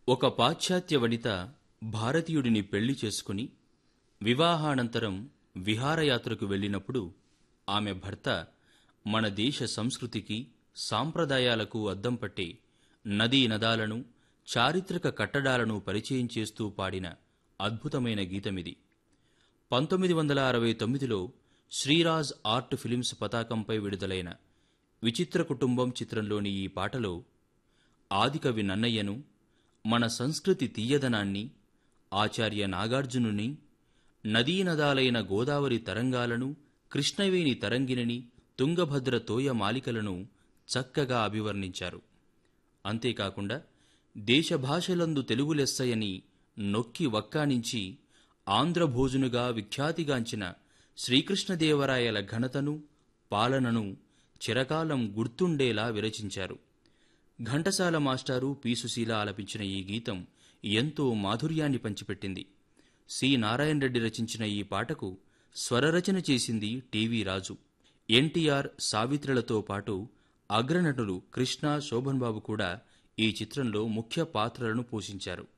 ఒక పాశ్చాత్య వనిత భారతీయుడిని పెళ్లి చేసుకుని వివాహానంతరం విహారయాత్రకు వెళ్ళినప్పుడు ఆమె భర్త మన దేశ సంస్కృతికి సాంప్రదాయాలకు అద్దం పట్టే నదీ నదాలను చారిత్రక కట్టడాలను పరిచయం చేస్తూ పాడిన అద్భుతమైన గీతమిది పంతొమ్మిది వందల అరవై తొమ్మిదిలో శ్రీరాజ్ ఆర్ట్ ఫిలిమ్స్ పతాకంపై విడుదలైన విచిత్ర కుటుంబం చిత్రంలోని ఈ పాటలో ఆదికవి నన్నయ్యను మన సంస్కృతి తీయదనాన్ని ఆచార్య నాగార్జునుని నదీనదాలైన గోదావరి తరంగాలను కృష్ణవేణి తరంగిణిని తుంగభద్ర తోయ మాలికలను చక్కగా అభివర్ణించారు అంతేకాకుండా దేశభాషలందు తెలుగు లెస్సయని నొక్కి వక్కానించి ఆంధ్రభోజునుగా విఖ్యాతిగాంచిన శ్రీకృష్ణదేవరాయల ఘనతను పాలనను చిరకాలం గుర్తుండేలా విరచించారు ఘంటసాల మాస్టారు పి సుశీల ఆలపించిన ఈ గీతం ఎంతో మాధుర్యాన్ని పంచిపెట్టింది సి నారాయణ రెడ్డి రచించిన ఈ పాటకు స్వరరచన చేసింది టీవీ రాజు ఎన్టీఆర్ సావిత్రులతో పాటు అగ్రనటులు కృష్ణ శోభన్ బాబు కూడా ఈ చిత్రంలో ముఖ్య పాత్రలను పోషించారు